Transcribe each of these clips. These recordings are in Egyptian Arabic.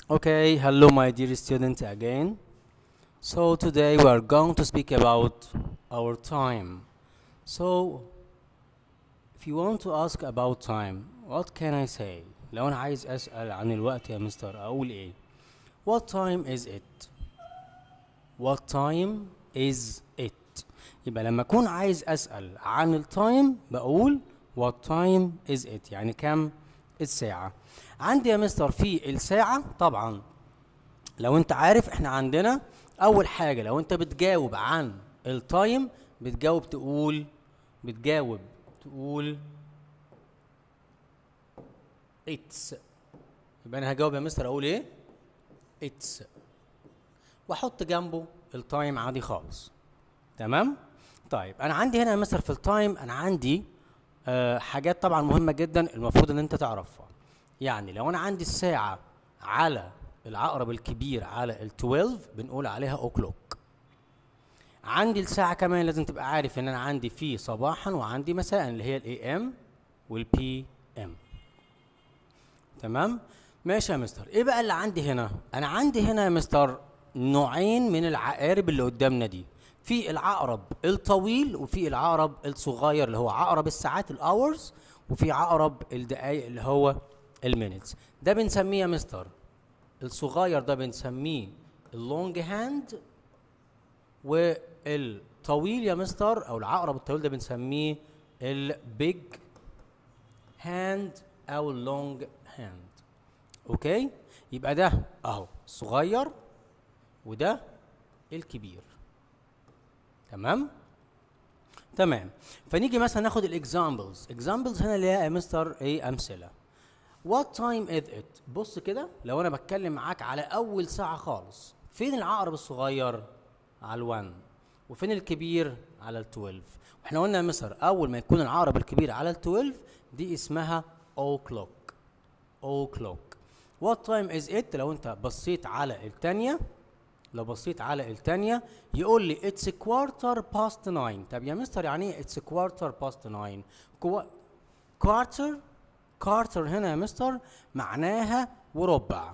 Okay, hello my dear students again. So today we are going to speak about our time. So if you want to ask about time, what can I say? لو أنا عايز أسأل عن الوقت يا مستر أقول إيه؟ What time is it? What time is it? يبقى لما أكون عايز أسأل عن التايم بقول What time is it؟ يعني كم الساعة؟ عندي يا مستر في الساعة طبعا لو انت عارف احنا عندنا اول حاجة لو انت بتجاوب عن التايم بتجاوب تقول بتجاوب تقول اتس يبقى انا هجاوب يا مستر اقول ايه اتس واحط جنبه التايم عادي خالص تمام طيب انا عندي هنا يا مستر في التايم انا عندي آه حاجات طبعا مهمة جدا المفروض ان انت تعرفها يعني لو انا عندي الساعة على العقرب الكبير على ال 12 بنقول عليها اوكلوك عندي الساعة كمان لازم تبقى عارف ان انا عندي في صباحا وعندي مساء اللي هي الاي ام والبي ام تمام ماشي يا مستر ايه بقى اللي عندي هنا انا عندي هنا يا مستر نوعين من العقارب اللي قدامنا دي في العقرب الطويل وفي العقرب الصغير اللي هو عقرب الساعات الاورز وفي عقرب الدقايق اللي هو المينتس ده بنسميه يا مستر الصغير ده بنسميه اللونج هاند والطويل يا مستر او العقرب الطويل ده بنسميه البيج هاند او اللونج هاند اوكي يبقى ده اهو صغير وده الكبير تمام تمام فنيجي مثلا ناخد الاكزامبلز اكزامبلز هنا اللي هي يا مستر ايه امثله وات تايم از ات بص كده لو انا بتكلم معاك على اول ساعه خالص فين العقرب الصغير على ال1 وفين الكبير على ال12 واحنا قلنا يا مستر اول ما يكون العقرب الكبير على ال12 دي اسمها او كلوك او كلوك وات تايم از ات لو انت بصيت على الثانيه لو بصيت على الثانيه يقول لي اتس كوارتر باست 9 طب يا مستر يعني ايه اتس كوارتر باست 9 كوارتر كارتر هنا يا مستر معناها وربع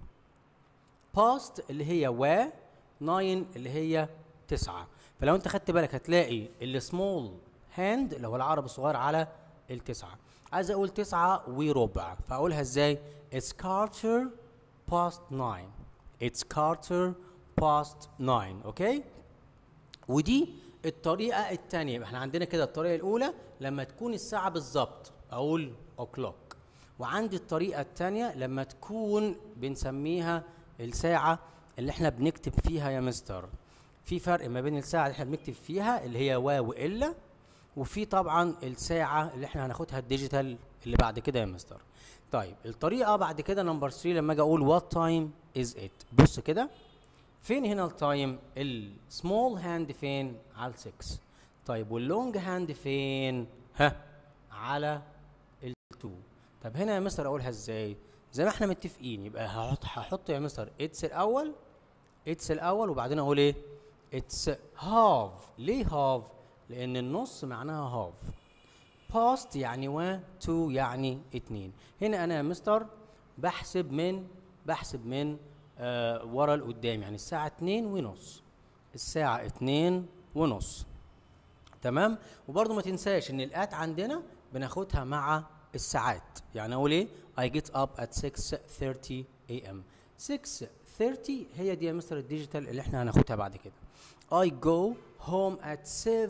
باست اللي هي و 9 اللي هي 9 فلو انت خدت بالك هتلاقي السمول هاند اللي هو العقرب الصغير على التسعة عايز اقول تسعة وربع فاقولها ازاي it's Carter past 9 it's Carter past 9 اوكي ودي الطريقة الثانية احنا عندنا كده الطريقة الأولى لما تكون الساعة بالظبط أقول o'clock وعندي الطريقة الثانية لما تكون بنسميها الساعة اللي احنا بنكتب فيها يا مستر في فرق ما بين الساعة اللي احنا بنكتب فيها اللي هي و وإلا وفي طبعا الساعة اللي احنا هناخدها الديجيتال اللي بعد كده يا مستر طيب الطريقة بعد كده نمبر 3 لما اجي اقول وات تايم از ات بص كده فين هنا التايم السمول هاند فين على 6 طيب واللونج هاند فين ها على ال2 طب هنا يا مستر اقولها ازاي زي ما احنا متفقين يبقى هحط هحط يا مستر اتس الاول اتس الاول وبعدين اقول ايه اتس هاف ليه هاف لان النص معناها هاف باست يعني و تو يعني اتنين هنا انا يا مستر بحسب من بحسب من آه ورا لقدام يعني الساعة اتنين ونص الساعة اتنين ونص تمام وبرضه ما تنساش ان الات عندنا بناخدها مع الساعات يعني اقول ايه I get up at 6:30 a.m. 6:30 هي دي يا مستر الديجيتال اللي احنا هناخدها بعد كده I go home at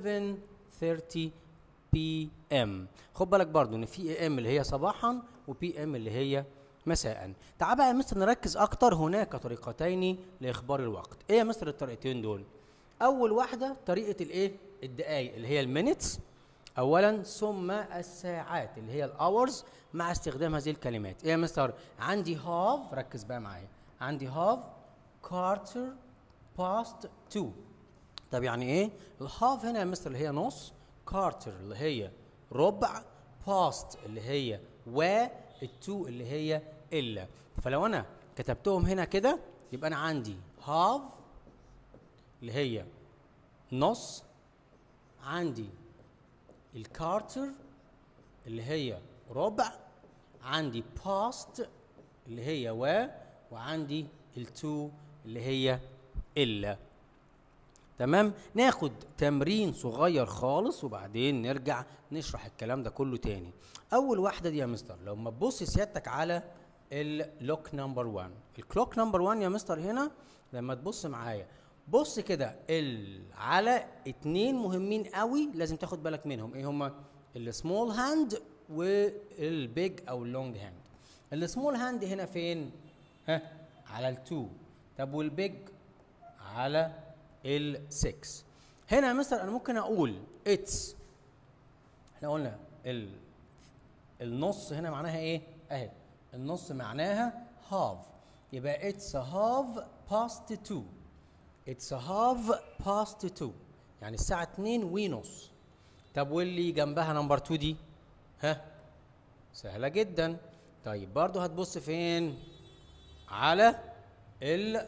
7:30 p.m. خد بالك برضو ان في a.m. اللي هي صباحا و p.m. اللي هي مساء تعال بقى يا مستر نركز اكتر هناك طريقتين لاخبار الوقت ايه يا مستر الطريقتين دول اول واحده طريقه الايه الدقائق اللي هي المينتس اولا ثم الساعات اللي هي الاورز مع استخدام هذه الكلمات ايه يا مستر عندي هاف ركز بقى معايا عندي هاف كارتر باست 2 طب يعني ايه الهاف هنا يا مستر اللي هي نص كارتر اللي هي ربع باست اللي هي و التو اللي هي الا فلو انا كتبتهم هنا كده يبقى انا عندي هاف اللي هي نص عندي الكارتر اللي هي ربع عندي باست اللي هي و وعندي ال2 اللي هي ال تمام ناخد تمرين صغير خالص وبعدين نرجع نشرح الكلام ده كله تاني اول واحده دي يا مستر لو ما تبص سيادتك على اللوك نمبر 1 الكلوك نمبر 1 يا مستر هنا لما تبص معايا بص كده ال على اتنين مهمين قوي لازم تاخد بالك منهم ايه هما السمول هاند والبيج او اللونج هاند السمول هاند هنا فين ها على التو طب والبيج على ال6 هنا يا مستر انا ممكن اقول اتس احنا قلنا ال النص هنا معناها ايه اهي النص معناها هاف يبقى اتس هاف باست 2 اتس هاف باست 2 يعني الساعة 2 ونص طب واللي جنبها نمبر 2 دي ها سهلة جدا طيب برضو هتبص فين على ال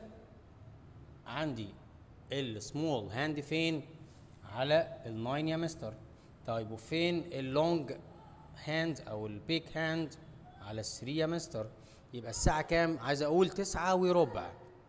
عندي السمول هاند فين على الناين يا مستر طيب وفين اللونج هاند او البيك هاند على الثري يا مستر يبقى الساعة كام عايز اقول تسعة وربع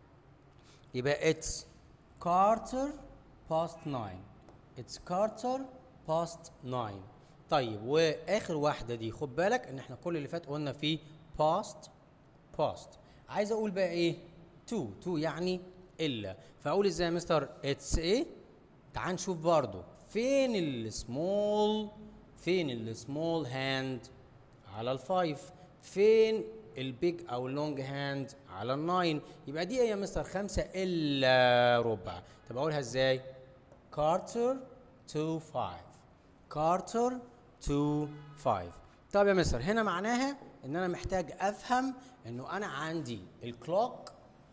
يبقى اتس كارتر باست 9 اتس كارتر باست 9 طيب واخر واحدة دي خد بالك ان احنا كل اللي فات قلنا فيه باست باست عايز اقول بقى ايه 2 2 يعني الا فاقول ازاي يا مستر اتس ايه تعال نشوف برضو فين السمول فين السمول هاند على الفايف فين البيج او اللونج هاند على الناين يبقى دي ايه يا مستر خمسة الا ربع طب اقولها ازاي كارتر تو فايف كارتر تو فايف طب يا مستر هنا معناها ان انا محتاج افهم انه انا عندي الكلوك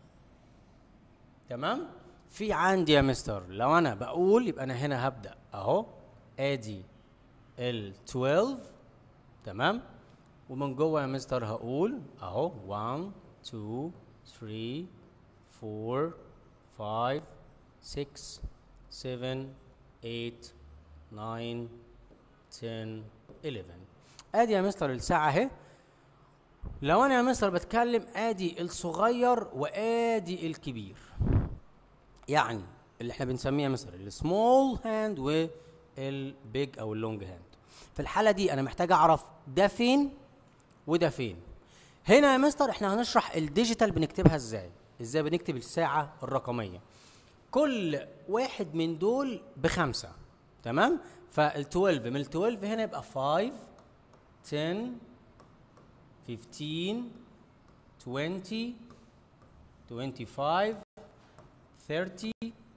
تمام في عندي يا مستر لو انا بقول يبقى انا هنا هبدا اهو ادي ال 12 تمام ومن جوه يا مستر هقول اهو 1 2 3 4 5 6 7 8 9 10 11 ادي يا مستر الساعه اهي لو انا يا مستر بتكلم ادي الصغير وادي الكبير يعني اللي احنا بنسميها مثلا السمول هاند والبيج او اللونج هاند في الحاله دي انا محتاج اعرف ده فين وده فين هنا يا مستر احنا هنشرح الديجيتال بنكتبها ازاي ازاي بنكتب الساعه الرقميه كل واحد من دول بخمسه تمام فال 12 من ال 12 هنا يبقى 5 10 15 20 25 30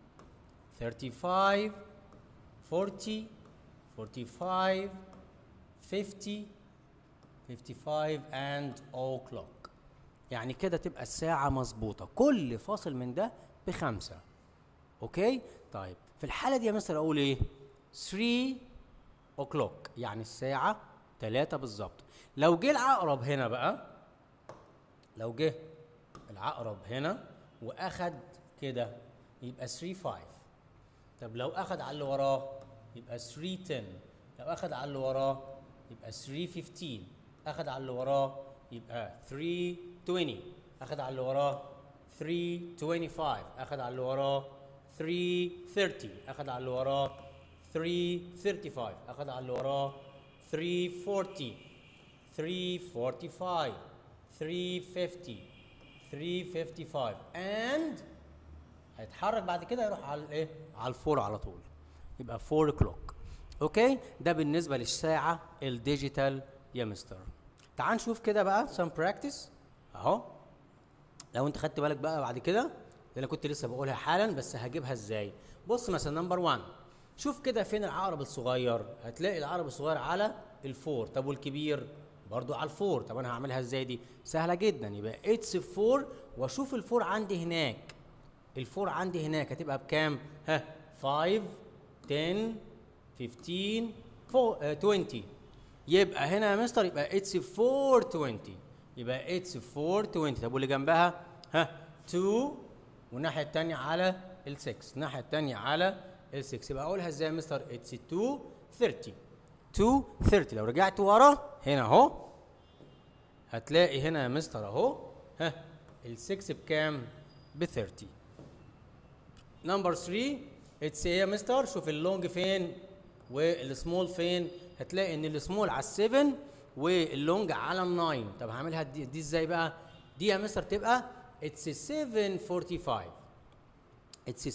35 40 45 50 55 and o'clock يعني كده تبقى الساعة مظبوطة كل فاصل من ده بخمسة اوكي طيب في الحالة دي يا مستر اقول ايه 3 o'clock يعني الساعة 3 بالظبط لو جه العقرب هنا بقى لو جه العقرب هنا واخد كده يبقى 3 5 طب لو اخد على اللي وراه يبقى 3 10 لو اخد على اللي وراه يبقى 3 15 اخد على اللي وراه يبقى 3 20 اخد على اللي وراه 3 25 اخد على اللي وراه 3 30 اخد على اللي وراه 3 35 اخد على اللي وراه 3 40 3 45 3 50 3 55 and هيتحرك بعد كده يروح على الايه على الفور على طول يبقى 4 كلوك اوكي ده بالنسبه للساعه الديجيتال يا مستر تعال نشوف كده بقى سم براكتس اهو لو انت خدت بالك بقى بعد كده اللي انا كنت لسه بقولها حالا بس هجيبها ازاي بص مثلا نمبر 1 شوف كده فين العقرب الصغير هتلاقي العقرب الصغير على الفور طب والكبير برضو على الفور طب انا هعملها ازاي دي سهله جدا يبقى اتس 4 واشوف الفور عندي هناك الفور عندي هناك هتبقى بكام ها 5 10 15 4 آه 20 يبقى هنا يا مستر يبقى اتس 420 يبقى اتس 420 طب واللي جنبها ها 2 والناحيه الثانيه على ال 6 الناحيه الثانيه على ال 6 يبقى اقولها ازاي يا مستر اتس 2 30 2 30 لو رجعت ورا هنا اهو هتلاقي هنا يا مستر اهو ها ال 6 بكام ب 30 نمبر 3 اتس ايه يا مستر شوف اللونج فين والسمول فين هتلاقي ان السمول على ال 7 واللونج على ال 9 طب هعملها دي, دي ازاي بقى دي يا مستر تبقى اتس 745 اتس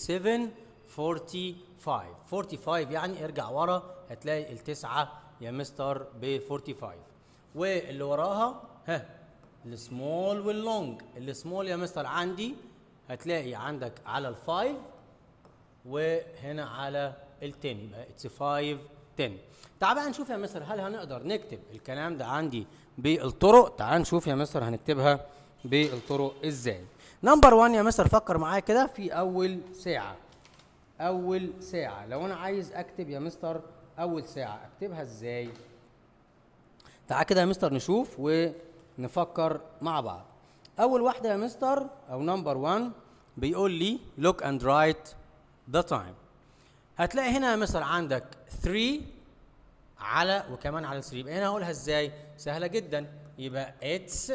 745 45 يعني ارجع ورا هتلاقي التسعة يا مستر ب 45 واللي وراها ها السمول واللونج السمول يا مستر عندي هتلاقي عندك على الفايف وهنا على ال 10 يبقى اتس 5 10 تعال بقى نشوف يا مستر هل هنقدر نكتب الكلام ده عندي بالطرق تعال نشوف يا مستر هنكتبها بالطرق ازاي نمبر 1 يا مستر فكر معايا كده في اول ساعه اول ساعه لو انا عايز اكتب يا مستر اول ساعه اكتبها ازاي تعال كده يا مستر نشوف ونفكر مع بعض اول واحده يا مستر او نمبر 1 بيقول لي look and write the time هتلاقي هنا يا مستر عندك 3 على وكمان على 3 يبقى هنا هقولها ازاي سهله جدا يبقى it's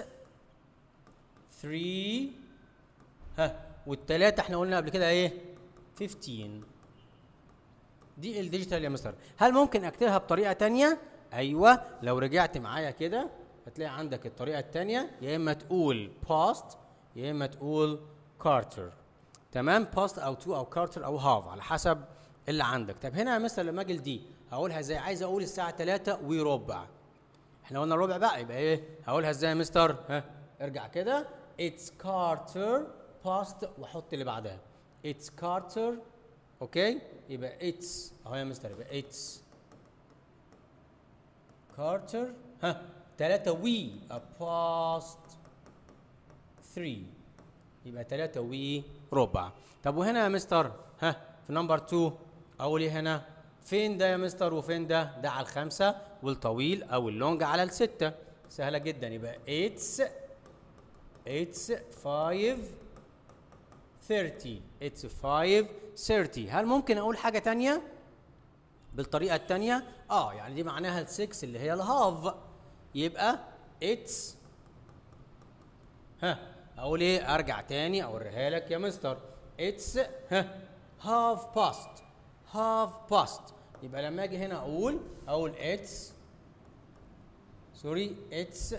3 ها والثلاثه احنا قلنا قبل كده ايه 15 دي الديجيتال يا مستر هل ممكن اكتبها بطريقه تانية ايوه لو رجعت معايا كده هتلاقي عندك الطريقه التانية يا اما تقول past يا اما تقول كارتر تمام باست او تو او كارتر او هاف على حسب اللي عندك طب هنا يا مستر لما اجي دي هقولها ازاي عايز اقول الساعه 3 وربع احنا قلنا ربع بقى يبقى ايه هقولها ازاي يا مستر ها ارجع كده اتس كارتر باست واحط اللي بعدها اتس كارتر اوكي يبقى اتس اهو يا مستر يبقى اتس كارتر ها 3 وي باست 3 يبقى 3 وي ربع طب وهنا يا مستر ها في نمبر 2 اقول ايه هنا فين ده يا مستر وفين ده ده على الخمسة والطويل او اللونج على الستة سهلة جدا يبقى اتس اتس 5 30 اتس 5 30 هل ممكن اقول حاجة تانية بالطريقة التانية اه يعني دي معناها ال 6 اللي هي الهاف يبقى اتس ها اقول ايه ارجع تاني اوريها لك يا مستر اتس ها هاف باست هاف باست يبقى لما اجي هنا اقول اقول اتس سوري اتس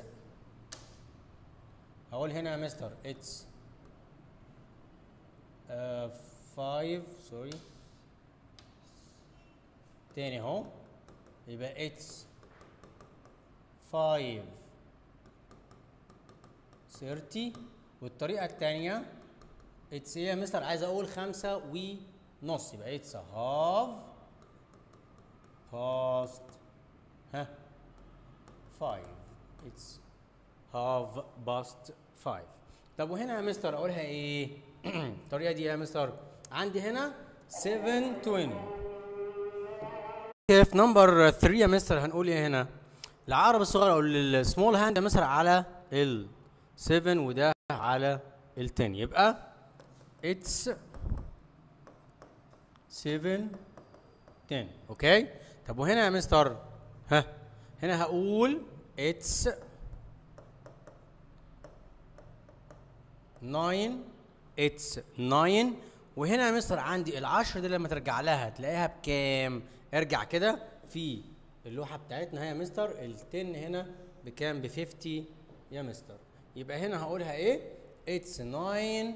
اقول هنا يا مستر اتس 5 سوري تاني اهو يبقى اتس 5 30 والطريقة التانية اتس ايه يا مستر عايز اقول خمسة ونص يبقى اتس هاف باست ها 5 اتس هاف باست 5 طب وهنا يا مستر اقولها ايه الطريقة دي يا مستر عندي هنا 720 كيف نمبر 3 يا مستر هنقول ايه هنا العقرب الصغير او السمول هاند يا مستر على ال 7 وده على ال 10 يبقى اتس 7 10 اوكي طب وهنا يا مستر ها هنا هقول اتس 9 اتس 9 وهنا يا مستر عندي العشرة دي لما ترجع لها تلاقيها بكام ارجع كده في اللوحة بتاعتنا هي يا مستر ال 10 هنا بكام ب 50 يا مستر يبقى هنا هقولها ايه اتس 9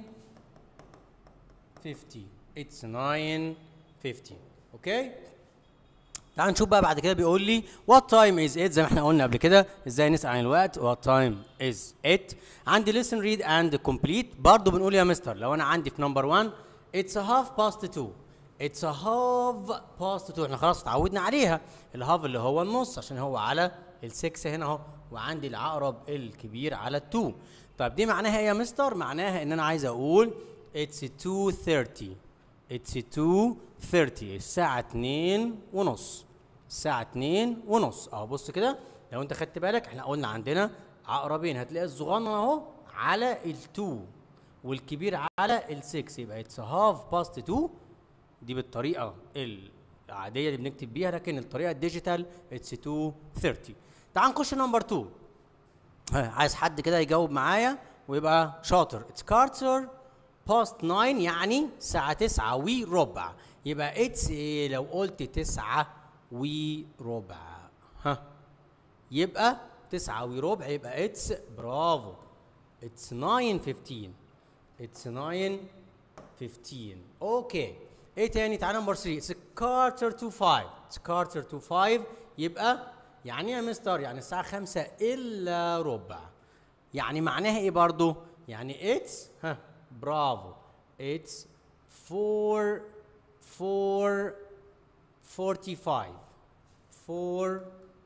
50 اتس 9 50 اوكي تعال نشوف بقى بعد كده بيقول لي وات تايم از ات زي ما احنا قلنا قبل كده ازاي نسال عن الوقت وات تايم از ات عندي listen read and complete برضه بنقول يا مستر لو انا عندي في نمبر 1 اتس هاف باست 2 اتس هاف باست 2 احنا خلاص اتعودنا عليها الهاف اللي هو النص عشان هو على ال6 هنا اهو وعندي العقرب الكبير على ال2 طيب دي معناها ايه يا مستر معناها ان انا عايز اقول اتس 2:30 اتس 2:30 الساعة 2 ونص الساعة 2 ونص اهو بص كده لو انت خدت بالك احنا قلنا عندنا عقربين هتلاقي الصغنن اهو على ال2 والكبير على ال6 يبقى اتس هاف باست 2 دي بالطريقة العادية اللي بنكتب بيها لكن الطريقة الديجيتال اتس 2:30 تعال نخش نمبر 2 ها، عايز حد كده يجاوب معايا ويبقى شاطر اتس كارتر باست 9 يعني الساعة 9 وربع يبقى اتس ايه لو قلت 9 وربع ها يبقى 9 وربع يبقى اتس برافو اتس 9 15 اتس 9 15 اوكي ايه تاني تعالى نمبر 3 اتس كارتر تو 5 اتس كارتر تو 5 يبقى يعني ايه يا مستر يعني الساعة 5 الا ربع يعني معناها ايه برضو يعني اتس ها برافو اتس 4 4 45 4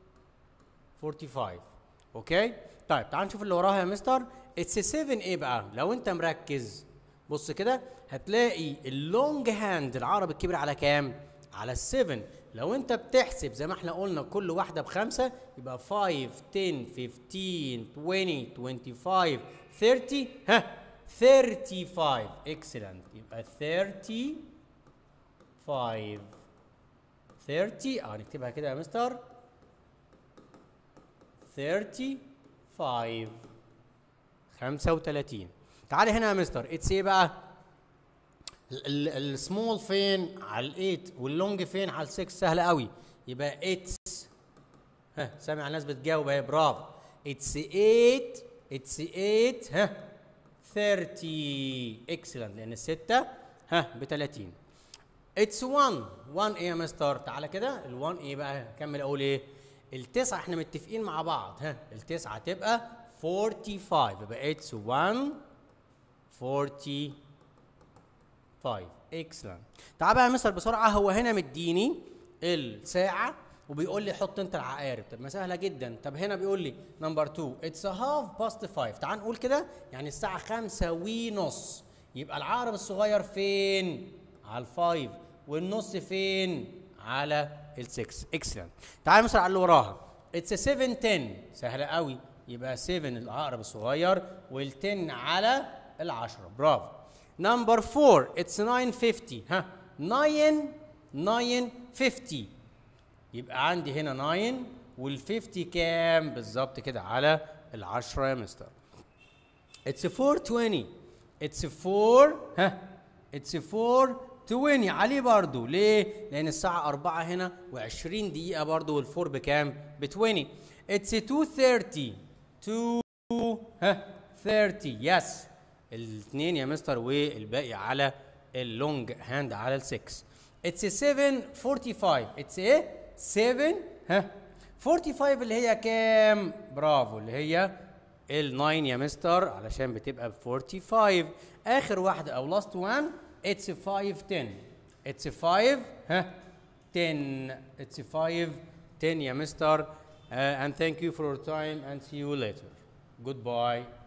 45 اوكي طيب تعال نشوف اللي وراها يا مستر اتس 7 ايه بقى لو انت مركز بص كده هتلاقي اللونج هاند العقرب الكبير على كام على السفن لو انت بتحسب زي ما احنا قلنا كل واحده بخمسه يبقى 5 10 15 20 25 30 ها 35 اكسلنت يبقى 35 30 اه نكتبها كده يا مستر 35 35 تعالى هنا يا مستر اتس ايه بقى السمول فين على ال8 واللونج فين على ال6 سهله قوي يبقى اتس ها سامع الناس بتجاوب اهي برافو اتس 8 اتس 8 ها 30 اكسلنت لان السته ها ب 30 اتس 1 1 ايه يا مستر تعالى كده ال1 ايه بقى كمل اقول ايه التسعه احنا متفقين مع بعض ها التسعه تبقى 45 يبقى اتس 1 45 اكسلنت تعال بقى يا مستر بسرعه هو هنا مديني الساعه وبيقول لي حط انت العقارب طب ما سهله جدا طب هنا بيقول لي نمبر 2 اتس هاف باست 5 تعال نقول كده يعني الساعه 5 ونص يبقى العقرب الصغير فين على الفايف والنص فين على ال6 اكسلنت تعال مثلا على اللي وراها اتس 7 10 سهله قوي يبقى 7 العقرب الصغير وال10 على ال10 برافو نمبر 4 اتس 950 ها 9 950 يبقى عندي هنا 9 وال50 كام بالظبط كده على ال10 يا مستر اتس 420 اتس 4 ها اتس 420 عليه برضو ليه؟ لأن الساعة 4 هنا و20 دقيقة برضو والفور بكام؟ ب 20 اتس 230 2 ها 30 يس الاثنين يا مستر والباقي على اللونج هاند على ال6 اتس 745 اتس ايه؟ 7 ها 45 اللي هي كام؟ برافو اللي هي ال 9 يا مستر علشان بتبقى ب 45 اخر واحده او لاست وان اتس 5 10 اتس 5 ها 10 اتس 5 10 يا مستر uh, and thank you for your time and see you later goodbye